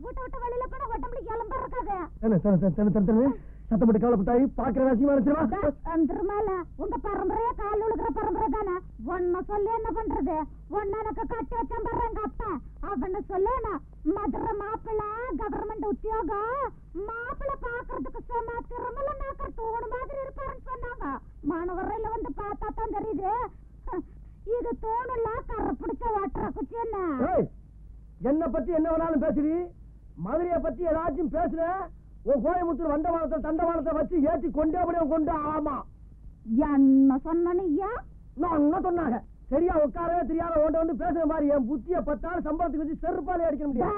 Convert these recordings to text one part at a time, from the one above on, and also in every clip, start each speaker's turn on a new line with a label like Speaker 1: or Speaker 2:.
Speaker 1: வீட்டை விட்டு வெளியில போன உடம்புல எலும்பு இருக்காது
Speaker 2: என்ன தன தன தன தன தன சத்தம் போட்டு கவலைப்பட்டாய் பாக்குற ராசியமா நினைச்சிருவா
Speaker 1: வந்துருமால உங்க பரம்பரையே கால் உழுகிற பரம்பரை தானே ஒன்ன சொல்லி என்ன பண்றது ஒன்ன எனக்கு கட்டி வச்சான் பாரு எங்க அப்பா அவன சொல்லணும் மதுரை மாப்பிள்ள கவர்மெண்ட் உத்தியோகம் மாப்பிள்ள பாக்குறதுக்கு சொன்னா திருமல நாக்க தூணு மாதிரி இருப்பாருன்னு சொன்னாங்க மாணவரையில வந்து பார்த்தா தான் தெரியுது ஹ், இது தூணுல கரை பிடிச்ச ஓட்டுற குச்சி என்ன
Speaker 2: ஏய், என்ன பத்தி என்ன வேணாலும் பேசுறி மதுரைய பத்தி ஏதாச்சும் பேசுன உன் கோயம்புத்தூர் வண்டவாளத்தை தண்டவாளத்தை வச்சு ஏத்தி கொண்டே அப்படியே கொண்டு ஆமா
Speaker 1: என்ன சொன்னியா
Speaker 2: நான் என்ன சொன்னாங்க சரியா உட்காரவே தெரியாத ஓட்ட வந்து பேசுற மாதிரி என் புத்திய பத்தாள் சம்பளத்துக்கு வச்சு செருப்பாலே அடிக்க முடியாது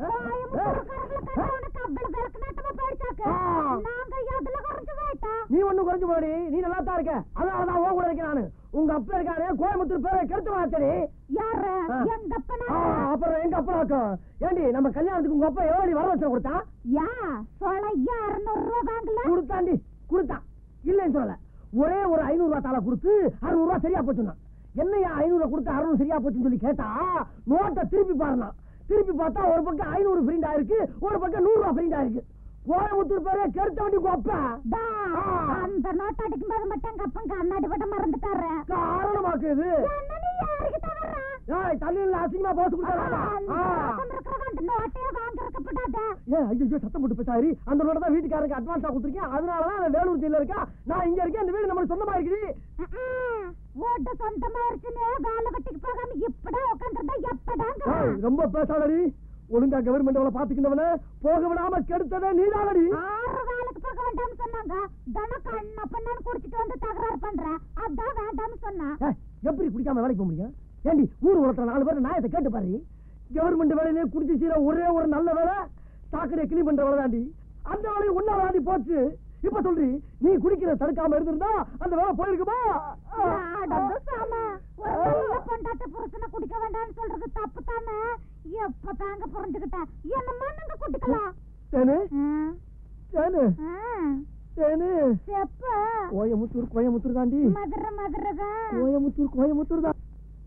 Speaker 2: ஆ. நீ ஒண்ணும் குறைஞ்சு போடி நீ நல்லா தான் இருக்க அதனாலதான் உன் கூட இருக்கேன் நானு உங்க அப்பா இருக்காரு கோயம்புத்தூர் பேரை கெடுத்து வாச்சடி
Speaker 1: யாரு
Speaker 2: ஆ.
Speaker 1: எங்க அப்பனா
Speaker 2: அப்புறம் எங்க அப்பா ஆக்கும் ஏண்டி நம்ம கல்யாணத்துக்கு உங்க அப்பா எவ்வளவு வரதட்சணை கொடுத்தா
Speaker 1: யா சொலையா அறுநூறு ரூபா வாங்கல
Speaker 2: கொடுத்தாண்டி கொடுத்தான் இல்லைன்னு சொல்லல ஒரே ஒரு ஐநூறு ரூபாய் தாளை கொடுத்து அறுநூறு ரூபாய் சரியா போச்சுன்னா என்னையா ஐநூறு ரூபாய் கொடுத்து அறுநூறு சரியா போச்சுன்னு சொல்லி கேட்டா நோட்டை திருப்பி பாருனா திருப்பி பார்த்தா ஒரு பக்கம் ஐநூறு பிரிண்ட் ஆயிருக்கு ஒரு பக்கம் நூறு ரூபாய் பிரிண்ட் ஆயிருக்கு கோயம்புத்தூர் பேரே கெடுத்த வண்டி கோப்பா
Speaker 1: தா, அந்த நோட்டு அடிக்கும் போது மட்டும் எங்க அப்பன் கண்ணாடி பட்ட மறந்துட்டாரு
Speaker 2: காரணமாக்குது
Speaker 1: என்ன நீ யாருக்கிட்ட வர்ற?
Speaker 2: ஏய் தண்ணியில் அசிங்கமா போட்டு கொடுத்தாரா
Speaker 1: அந்த பக்கம் இருக்கிறவன் நோட்டையே வாங்கிருக்கப்படாத
Speaker 2: ஏன் ஐயோ சத்தம் போட்டு பேசாரி அந்த நோட்டை தான் வீட்டுக்காரருக்கு அட்வான்ஸா கொடுத்துருக்கேன் அதனாலதான் அவன் வேலூர் ஜெயில இருக்கா நான் இங்க இருக்கேன் இந்த வீடு நம்மளுக்கு சொந்தமா இருக்குது
Speaker 1: ஓட்டு சொந்தமா இருக்குன்னு வேலை கட்டிக்கு போகாம இப்படா உட்காந்துருந்தா எப்படாங்க
Speaker 2: ஏய், ரொம்ப பேசாதடி ஒழுங்கா கவர்மெண்ட் அவளை பாத்துக்கிட்டவன போக விடாம கெடுத்ததே நீதானடி
Speaker 1: ஆறு வேலைக்கு போக வேண்டாம்னு சொன்னாங்க தன கண்ண பண்ணான்னு குடிச்சிட்டு வந்து தகராறு பண்றேன் அதான் வேண்டாம்னு சொன்னா
Speaker 2: ஏய், எப்படி குடிக்காம வேலைக்கு போக முடியும் ஏண்டி ஊர் உலகத்துல நாலு பேர் நாயத்தை கேட்டு பாரு கவர்மெண்ட் வேலையிலே குடிச்சு செய்யற ஒரே ஒரு நல்ல வேலை சாக்கடையை கிளீன் பண்ற வேலை தாண்டி அந்த வேலையை ஒன்னா வாடி போச்சு இப்ப சொல்றி நீ குடிக்கிற தடுக்காம இருந்திருந்தா அந்த வேலை போயிருக்குமா
Speaker 1: அடங்கு சாம. ஒரு நல்ல பொண்டாட்டி புருஷனை குடிக்க வேண்டாம்னு சொல்றது தப்பு தானே எப்ப தாங்க புரிஞ்சுக்கிட்டேன் என்னமா நீங்க குடிக்கலாம்
Speaker 2: தேனு
Speaker 1: ம்,
Speaker 2: தேனு
Speaker 1: ம்.
Speaker 2: தேனு
Speaker 1: செப்பு
Speaker 2: கோயமுத்தூர் கோயமுத்தூர் தாண்டி
Speaker 1: மதுரை மதுரை தான்
Speaker 2: கோயமுத்தூர் கோயமுத்தூர் தான்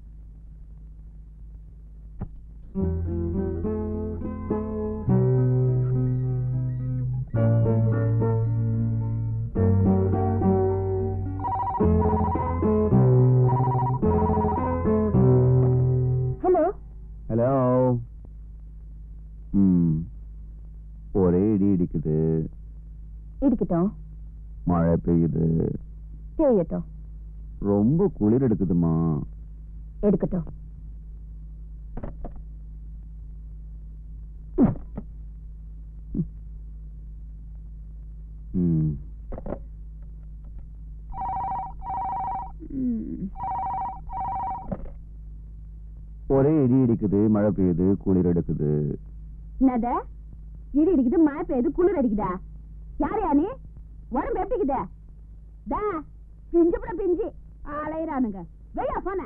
Speaker 1: ஹலோ
Speaker 3: ஹலோ ம் ஒரே இடி இடிக்குது
Speaker 1: இடிக்கட்டும்
Speaker 3: மழை பெய்யுது
Speaker 1: தேயட்டும்
Speaker 3: ரொம்ப குளிர் எடுக்குதுமா
Speaker 1: எடுக்கட்டும்
Speaker 3: ம் ஒரே இடி இடிக்குது மழை பெய்யுது குளிர் எடுக்குது
Speaker 1: என்னத இடி அடிக்குது மழை பெய்யுது குளிர் அடிக்குதா யார் யானி உடம்பு எப்படிக்குதே தா பிஞ்சு கூட பிஞ்சு அலையிறானுங்க வெய்யா போன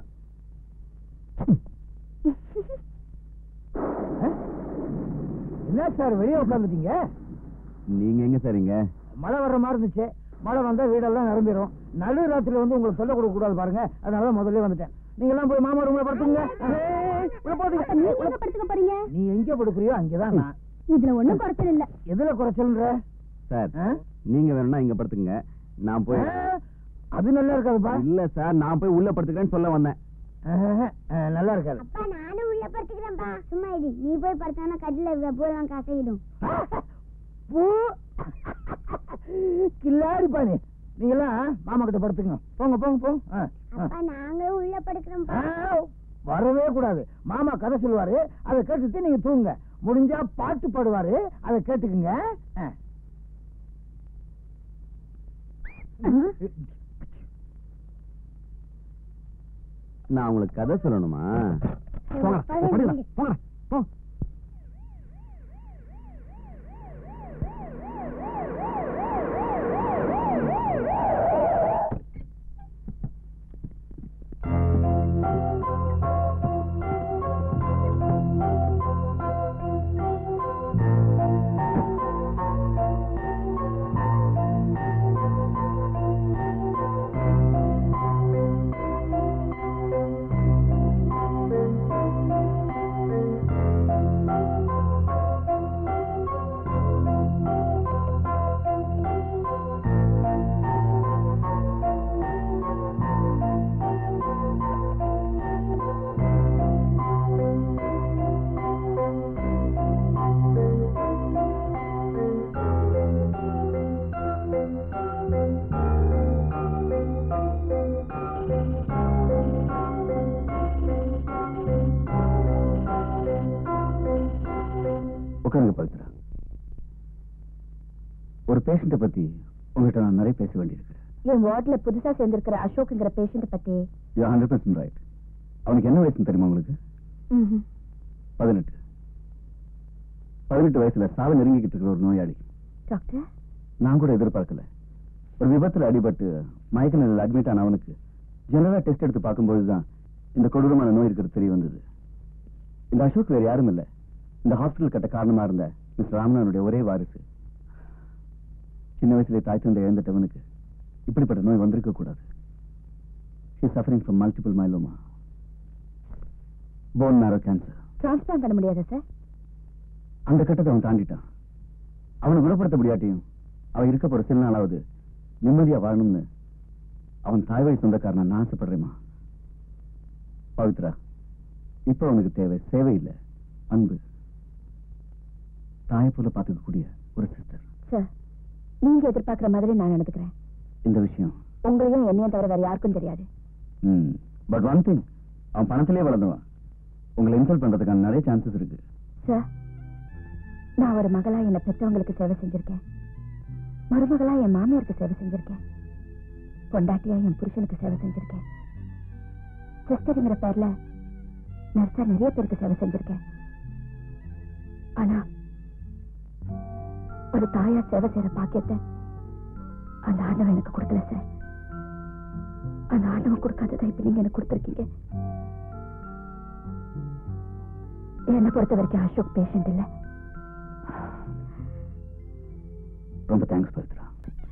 Speaker 2: என்ன சார் வெளியே உட்காந்துட்டீங்க
Speaker 3: நீங்க எங்க சரிங்க
Speaker 2: மழை வர்ற மாதிரி இருந்துச்சு மழை வந்தா வீடெல்லாம் நிரம்பிடும் நடு ராத்திரில வந்து உங்களுக்கு சொல்ல கொடுக்க கூடாது பாருங்க அதனால முதல்ல வந்துட்டேன் நீங்க எல்லாம் போய் மாமா ரூம்ல படுத்துங்க ஏய், உள்ள போகாதீங்க.
Speaker 1: நீங்க எங்க படுத்துக்க போறீங்க
Speaker 2: நீ எங்க படுக்கிறியோ அங்கதான் நான்
Speaker 1: இதுல ஒண்ணும் குறைச்சல் இல்ல
Speaker 2: எதுல குறைச்சல்ன்ற
Speaker 3: சார்
Speaker 2: ஆ?
Speaker 3: நீங்க வேணும்னா இங்க படுத்துங்க நான் போய்
Speaker 2: ஆ, அது நல்லா இருக்காதுப்பா
Speaker 3: இல்ல சார் நான் போய் உள்ள படுத்துக்கிறேன்னு சொல்ல வந்தேன்
Speaker 2: ஆஹா, ஆ, நல்லா இருக்காது
Speaker 4: அப்பா நானும் உள்ள படுத்துக்கிறேன்ப்பா சும்மா இடி நீ போய் படுத்தானா கட்டில பூலாம் கசையிடும்
Speaker 2: பூ கில்லாடி பாணி நீங்க எல்லாம் மாமா கிட்ட படுத்துங்க போங்க போங்க போங்க ஆ, ஆ.
Speaker 4: அப்பா நாங்களும் உள்ள படுக்கிறோம்ப்பா
Speaker 2: ஆ, வரவே கூடாது மாமா கதை சொல்லுவாரு அதை கேட்டுட்டு நீங்க தூங்குங்க முடிஞ்சா பாட்டு பாடுவாரு அதை கேட்டுக்குங்க ஆ.
Speaker 3: நான் உங்களுக்கு கதை சொல்லணுமா
Speaker 2: போங்கடா, படுங்கடா, போங்கடா, போ.
Speaker 4: ஆ
Speaker 3: சொல்லுங்க பவித்ரா ஒரு பேஷண்ட்டை பத்தி உங்ககிட்ட நான் நிறைய பேச வேண்டியிருக்கு
Speaker 1: என் வார்டுல புதுசா சேர்ந்திருக்கிற அசோக்ங்கிற பேஷண்ட் பத்தி
Speaker 3: யூ ஹண்ட்ரட் பர்சன்ட் ரைட் அவனுக்கு என்ன வயசுன்னு தெரியுமா உங்களுக்கு
Speaker 1: ம்ஹும்.
Speaker 3: பதினெட்டு பதினெட்டு வயசுல சாவு நெருங்கிக்கிட்டு இருக்கிற ஒரு நோயாளி
Speaker 1: டாக்டர்
Speaker 3: நான் கூட எதிர்பார்க்கல ஒரு விபத்துல அடிபட்டு மயக்க நிலையில் அட்மிட் ஆன அவனுக்கு ஜெனரலா டெஸ்ட் எடுத்து பார்க்கும்போது தான் இந்த கொடூரமான நோய் இருக்கிறது தெரிய வந்தது இந்த அசோக் வேறு யாரும் இல்ல இந்த ஹாஸ்பிட்டல் கட்ட காரணமா இருந்த மிஸ்டர் ராமநாதனுடைய ஒரே வாரிசு சின்ன வயசுல தாய் தந்தை இழந்துட்டவனுக்கு இப்படிப்பட்ட நோய் வந்திருக்க கூடாது he suffering from multiple myeloma bone marrow cancer
Speaker 1: transplant பண்ண முடியாதா சார்
Speaker 3: அந்த கட்டத்தை அவன் தாண்டிட்டான் அவனை குணப்படுத்த முடியாட்டியும் அவன் இருக்க போற சில நாளாவது நிம்மதியா வாழணும்னு அவன் தாய் வழி சொந்தக்காரனா நான் ஆசைப்படுறேமா பவித்ரா இப்ப அவனுக்கு தேவை சேவை இல்ல அன்பு தாயை போல பாத்துக்கக்கூடிய ஒரு சிஸ்டர்
Speaker 1: சார் நீங்க எதிர்பார்க்கிற மாதிரி நான் நடந்துக்கிறேன்
Speaker 3: இந்த விஷயம்
Speaker 1: உங்களையும் என்னையும் தவிர வேற யாருக்கும் தெரியாது
Speaker 3: பட் ஒன் திங் அவன் பணத்திலே வளர்ந்தவன் உங்களை இன்சல்ட் பண்றதுக்கான நிறைய சான்சஸ் இருக்கு
Speaker 1: சார் நான் ஒரு மகளா என்னை பெற்றவங்களுக்கு சேவை செஞ்சிருக்கேன் மருமகளா என் மாமியாருக்கு சேவை செஞ்சிருக்கேன் பொண்டாட்டியா என் புருஷனுக்கு சேவை செஞ்சிருக்கேன் சிஸ்டருங்கிற பேர்ல நர்ஸா நிறைய பேருக்கு சேவை செஞ்சிருக்கேன் ஆனா ஒரு தாயா சேவை செய்யற பாக்கியத்தை அந்த ஆண்டவன் எனக்கு கொடுக்கல சார் அந்த ஆண்டவன் கொடுக்காததை இப்ப நீங்க எனக்கு கொடுத்துருக்கீங்க என்னை பொறுத்த வரைக்கும் அசோக் பேஷண்ட் இல்ல
Speaker 3: ரொம்ப தேங்க்ஸ் பவித்ரா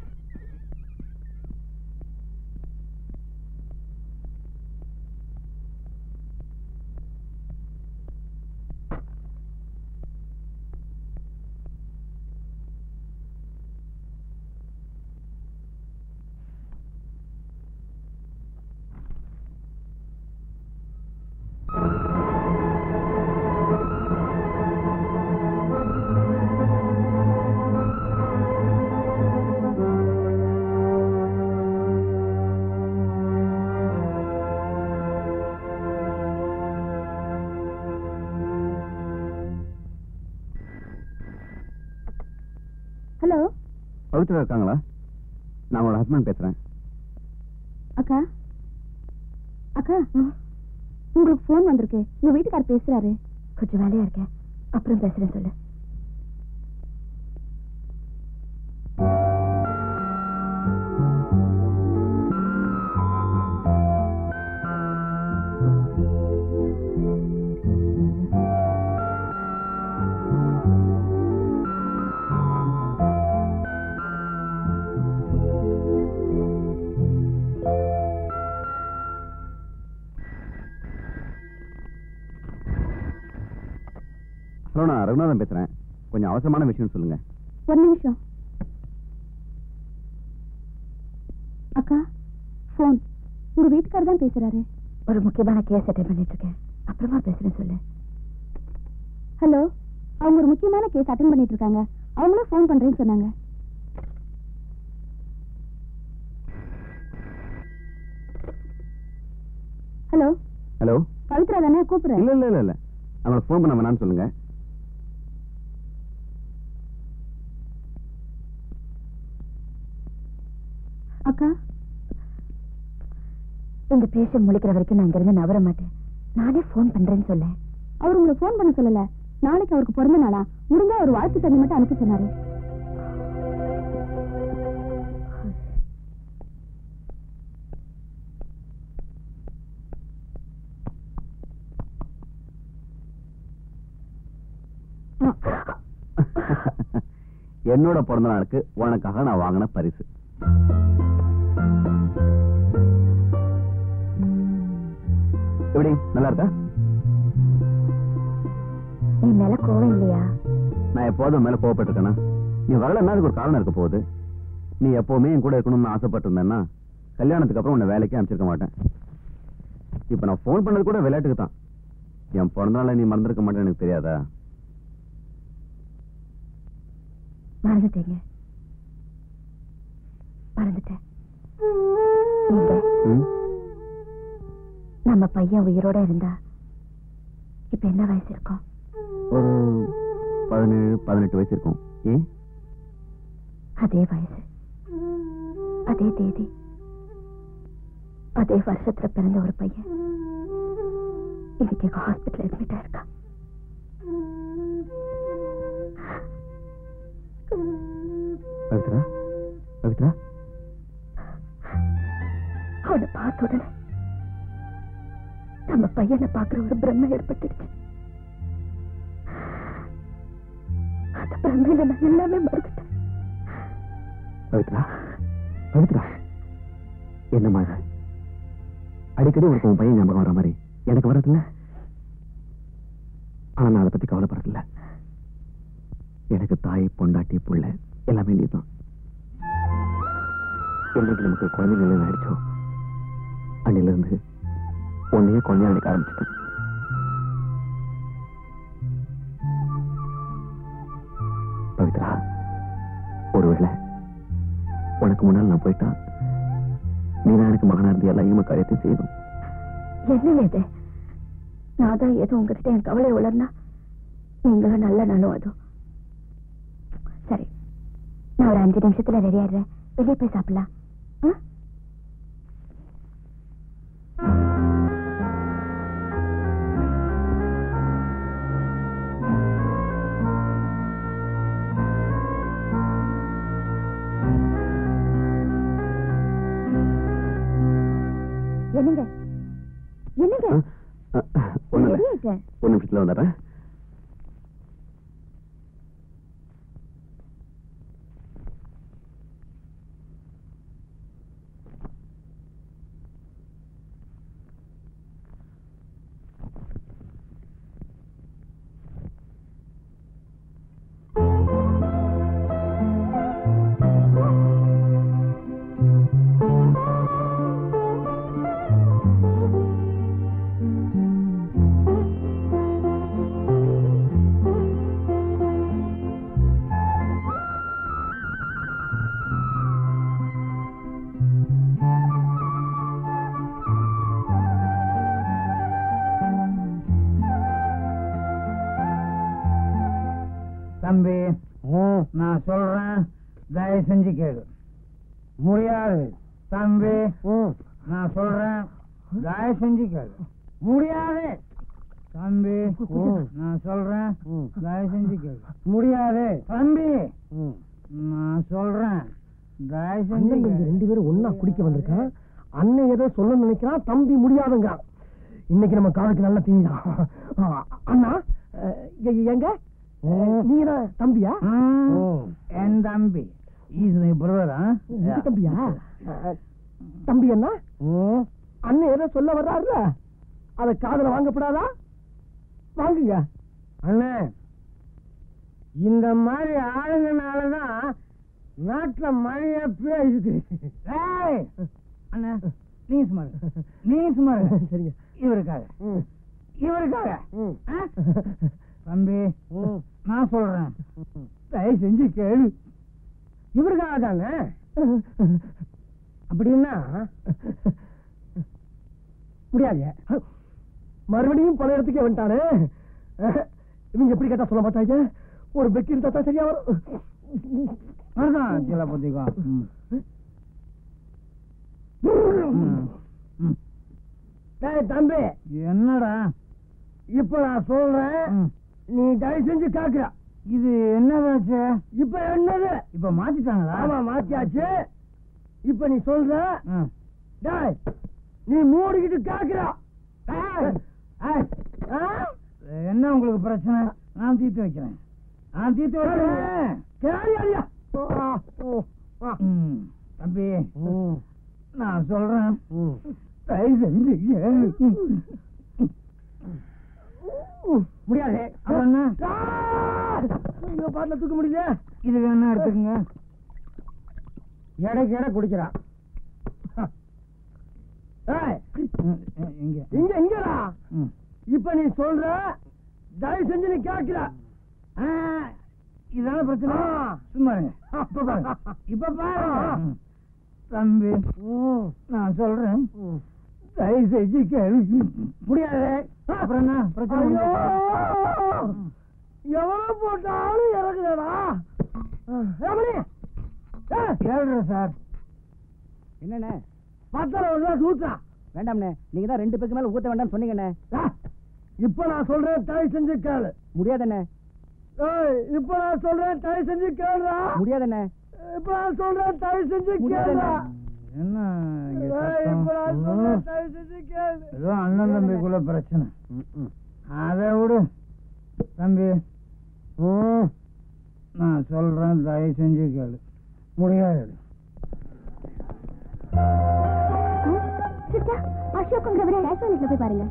Speaker 1: ஹலோ
Speaker 3: பவித்ரா இருக்காங்களா நான் உங்களோட ஹஸ்பண்ட் பேசுறேன்
Speaker 1: அக்கா அக்கா உங்களுக்கு ஃபோன் வந்திருக்கு உங்க வீட்டுக்கார் பேசுறாரு கொஞ்சம் வேலையா இருக்கேன் அப்புறம் பேசுறேன் சொல்லு
Speaker 3: ஹலோ நான் ரகுநாதன் பேசுறேன் கொஞ்சம் அவசரமான விஷயம் சொல்லுங்க
Speaker 1: ஒரு நிமிஷம் அக்கா ஃபோன் உங்க வீட்டுக்காரர் தான் பேசுறாரு ஒரு முக்கியமான கேஸ் அட்டன் பண்ணிட்டு இருக்கேன் அப்புறமா பேசுறேன் சொல்லு ஹலோ அவங்க ஒரு முக்கியமான கேஸ் அட்டன் பண்ணிட்டு இருக்காங்க அவங்களும் ஃபோன் பண்றேன்னு சொன்னாங்க ஹலோ
Speaker 3: ஹலோ
Speaker 1: பவித்ரா தானே கூப்பிடுறேன்
Speaker 3: இல்ல இல்ல இல்ல இல்ல அவங்களை ஃபோன் பண்ண வேணாம்னு சொல்லுங்க
Speaker 1: அக்கா இந்த பேஷண்ட் முழிக்கிற வரைக்கும் நான் இங்கிருந்து நவர மாட்டேன் நானே ஃபோன் பண்றேன்னு சொல்ல அவர் உங்களை ஃபோன் பண்ண சொல்லல நாளைக்கு அவருக்கு பிறந்த நாளா முடிஞ்சா ஒரு வாழ்த்து தண்ணி மட்டும் அனுப்ப சொன்னாரு
Speaker 3: என்னோட பிறந்த நாளுக்கு உனக்காக நான் வாங்கின பரிசு எப்படி நல்லா இருக்கா
Speaker 1: என் மேல கோவம் இல்லையா
Speaker 3: நான் எப்போதும் மேல கோவப்பட்டிருக்கேனா நீ வரலன்னா அதுக்கு ஒரு காரணம் இருக்க போகுது நீ எப்பவுமே என் கூட இருக்கணும்னு ஆசைப்பட்டிருந்தேன்னா கல்யாணத்துக்கு அப்புறம் உன்னை வேலைக்கு அனுப்பிச்சிருக்க மாட்டேன் இப்ப நான் ஃபோன் பண்ணது கூட விளையாட்டுக்கு தான் என் பிறந்த நாளை நீ மறந்துருக்க மாட்டேன்னு எனக்கு தெரியாதா
Speaker 1: மறந்துட்டீங்க மறந்துட்டேன் நீங்க
Speaker 3: ம்?
Speaker 1: நம்ம பையன் உயிரோட இருந்தா இப்ப என்ன வயசு இருக்கும்
Speaker 3: ஒரு பதினேழு பதினெட்டு வயசு இருக்கும் ஏன்
Speaker 5: அதே வயசு அதே தேதி அதே வருஷத்துல பிறந்த ஒரு பையன் இன்னைக்கு எங்க ஹாஸ்பிட்டல் அட்மிட் ஆயிருக்கான்
Speaker 3: பவித்ரா பவித்ரா
Speaker 5: அவனை பார்த்த உடனே நம்ம பையனை பார்க்கிற ஒரு பிரம்மை ஏற்பட்டுடுச்சு அந்த பிரம்மையில நான் எல்லாமே மறந்துட்டேன்
Speaker 3: பவித்ரா பவித்ரா என்னம்மா இது அடிக்கடி உனக்கு உன் பையன் ஞாபகம் வர மாதிரி எனக்கு வரதில்ல ஆனா நான் அதை பத்தி கவலைப்படுறதில்ல எனக்கு தாய் பொண்டாட்டி புள்ள எல்லாமே நீதான் என்னைக்கு நமக்கு குழந்தைகள் ஆயிடுச்சோ அன்னில இருந்து உன்னையே குழந்தைய நினைக்க ஆரம்பிச்சிட்டேன் பவித்ரா ஒருவேளை உனக்கு முன்னால் நான் போயிட்டா நீதான் எனக்கு மகனா இருந்து எல்லா ஈம காரியத்தையும் செய்யணும்
Speaker 5: என்ன இது நான் தான் ஏதோ உங்ககிட்ட என் கவலை உளர்னா நீங்களும் நல்ல நாளும் அதுவும் சரி நான் ஒரு அஞ்சு நிமிஷத்துல ரெடி ஆயிடுறேன் வெளியே போய் சாப்பிடலாம் ஆ? என்னங்க என்னங்க
Speaker 3: ஒண்ணு
Speaker 5: ரெடி ஆயிட்டேன்
Speaker 3: ஒரு நிமிஷத்துல வந்துடுறேன்
Speaker 2: தம்பி நான் சொல்றேன் தயவு செஞ்சு கேளு முடியாது தம்பி நான் சொல்றேன் தயவு செஞ்சு கேளு முடியாது தம்பி நான் சொல்றேன் தயவு செஞ்சு கேளு முடியாது தம்பி நான் சொல்றேன் தயவு செஞ்சு அண்ணன் தம்பி கேளு. ரெண்டு பேரும் ஒண்ணா குடிக்க வந்திருக்கான் அண்ணன் ஏதோ சொல்ல நினைக்கிறான் தம்பி முடியாதுங்கிறான் இன்னைக்கு நம்ம காலுக்கு நல்ல தீனிதான் அண்ணா அஹ், எ- எங்க நீதான் தம்பியா
Speaker 6: ம். என் தம்பி இஸ் மை பிரதர்
Speaker 2: உங்க தம்பியா அஹ், தம்பி என்ன அண்ணன் ஏதோ சொல்ல வர்றாருல அத காதுல வாங்கப்படாதா வாங்குங்க
Speaker 6: அண்ணே இந்த மாதிரி ஆளுங்கனாலதான் நாட்டுல மழையா பேசுது ஏய், அண்ணா நீங்க சும்மா இருங்க. நீங்க சும்மா இருங்க.
Speaker 2: சரிங்க
Speaker 6: இவருக்காக இவருக்காக ஆ? தம்பி நான் சொல்றேன் தயவு செஞ்சு கேளு இவருக்காக தானே அப்படின்னா
Speaker 2: முடியாது மறுபடியும் பல இடத்துக்கே வந்துட்டானே இவங்க எப்படி கேட்டா சொல்ல மாட்டாங்க ஒரு பெக்கி இருந்தா தான் சரியா வரும்
Speaker 6: அதுதான் சில பத்திக்கும்
Speaker 2: டேய் தம்பி
Speaker 6: என்னடா
Speaker 2: இப்ப நான் சொல்றேன்
Speaker 6: ம்.
Speaker 2: நீ தயவு செஞ்சு காக்குற
Speaker 6: இது என்னதாச்சு
Speaker 2: இப்ப என்னது
Speaker 6: இப்ப மாத்திட்டாங்களா
Speaker 2: ஆமா மாத்தியாச்சு இப்ப நீ சொல்ற
Speaker 6: ம்.
Speaker 2: டேய் நீ மூடிக்கிட்டு காக்குற
Speaker 6: ஏய், ஏய்,
Speaker 2: ஆ?
Speaker 6: என்ன உங்களுக்கு பிரச்சனை நான் தீர்த்து வைக்கிறேன் நான் தீர்த்து வைக்கிறேன்
Speaker 2: சரி, ஐயா. ஆ, ஓ, ஆ.
Speaker 6: ம், தம்பி
Speaker 2: ம்,
Speaker 6: நான் சொல்றேன்
Speaker 2: ம்.
Speaker 6: தயவு செஞ்சு கேளு.
Speaker 2: முடியாது
Speaker 6: அப்புறம் என்ன
Speaker 2: ஐயோ பாட்டில தூக்க முடியல
Speaker 6: இது வேணா எடுத்துக்கங்க
Speaker 2: எடைக்கு எடை குடிக்கிறான் ஏய்,
Speaker 6: ம், எ- எங்க
Speaker 2: இங்க இங்கடா
Speaker 6: ம்.
Speaker 2: இப்ப நீ சொல்ற தயவு செஞ்சு நீ கேட்கிற
Speaker 6: ஆ, இதான பிரச்சனை
Speaker 2: ஆ.
Speaker 6: சும்மா இருங்க இப்ப பாருங்க இப்ப பாருங்க ம். தம்பி நான் சொல்றேன் தயவு செஞ்சு கேளு
Speaker 2: முடியாது
Speaker 6: அப்புறம் என்ன பிரச்சனை
Speaker 2: ஐயோ
Speaker 6: இல்லை.
Speaker 2: எவ்வளவு போட்டாலும் இறங்குதடா ரமணி
Speaker 6: கேளுங்க சார்
Speaker 7: என்னண்ணே
Speaker 2: பத்தரை ஒரு கிளாஸ் ஊத்துறா
Speaker 7: வேண்டாம்ண்ணே நீங்க தான் ரெண்டு பேருக்கு மேல ஊத்த வேண்டாம்னு சொன்னீங்கண்ணே
Speaker 2: ஏய், இப்ப நான் சொல்றேன் தயவு செஞ்சு கேளு
Speaker 7: முடியாதண்ணே
Speaker 2: ஏய், இப்ப நான் சொல்றேன் தயவு செஞ்சு கேளுடா
Speaker 7: முடியாதண்ணே
Speaker 2: இப்ப நான் சொல்றேன் தயவு செஞ்சு
Speaker 7: முடியாதுண்ணே.
Speaker 2: கேளுடா
Speaker 6: என்ன இங்க
Speaker 2: ஏய், இப்ப நான்
Speaker 6: சத்தம்?
Speaker 2: சொல்றேன் தயவு செஞ்சு கேளு
Speaker 6: ஏதோ அண்ணன் தம்பிக்குள்ள பிரச்சனை அதை விடு தம்பி நான் சொல்றேன் தயவு செஞ்சு கேளு முடியாது
Speaker 5: சிஸ்டர் அசோக்குங்கிறவரை ரெஸ்டாரண்ட்ல போய் பாருங்க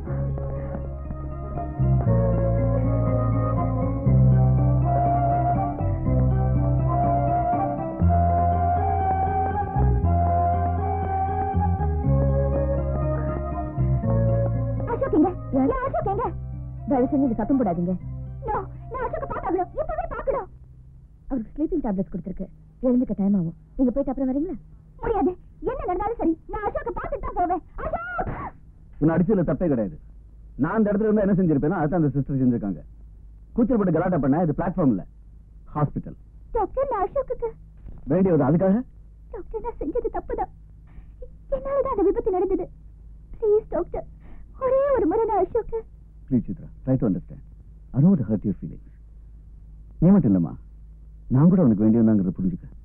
Speaker 5: அசோக் எங்க ஏன் அசோக் எங்க தயவு செஞ்சு இது சத்தம் போடாதீங்க நான் அசோக்க பார்த்தாகணும் இப்பவே பார்க்கணும் அவருக்கு ஸ்லீப்பிங் டேப்லெட்ஸ் கொடுத்துருக்கு எழுந்துக்க டைம் ஆகும் நீங்க போயிட்டு அப்புறம் வரீங்களா முடியாது என்ன நடந்தாலும் சரி நான் அசோக்க பார்த்துட்டு தான் போவேன் அசோக்
Speaker 3: உன்னை அடிச்சதுல தப்பே கிடையாது நான் அந்த இடத்துல இருந்தா என்ன செஞ்சிருப்பேன்னா அதான் அந்த சிஸ்டர் செஞ்சிருக்காங்க கூச்சல்பட்டு கலாட்டா பண்ண இது பிளாட்ஃபார்ம் இல்ல ஹாஸ்பிட்டல்
Speaker 5: டாக்டர் நான் அசோக்குக்கு
Speaker 3: வேண்டியது அதுக்காக
Speaker 5: டாக்டர் நான் செஞ்சது தப்புதான் என்னாலதான் அந்த விபத்து நடந்தது ப்ளீஸ் டாக்டர் ஒரே ஒரு முறை நான் அசோக்கு
Speaker 3: please Chitra try to understand I know hurt your feelings நீ மட்டும் இல்லம்மா நான் கூட உனக்கு வேண்டியவனாங்கிறத புரிஞ்சுக்க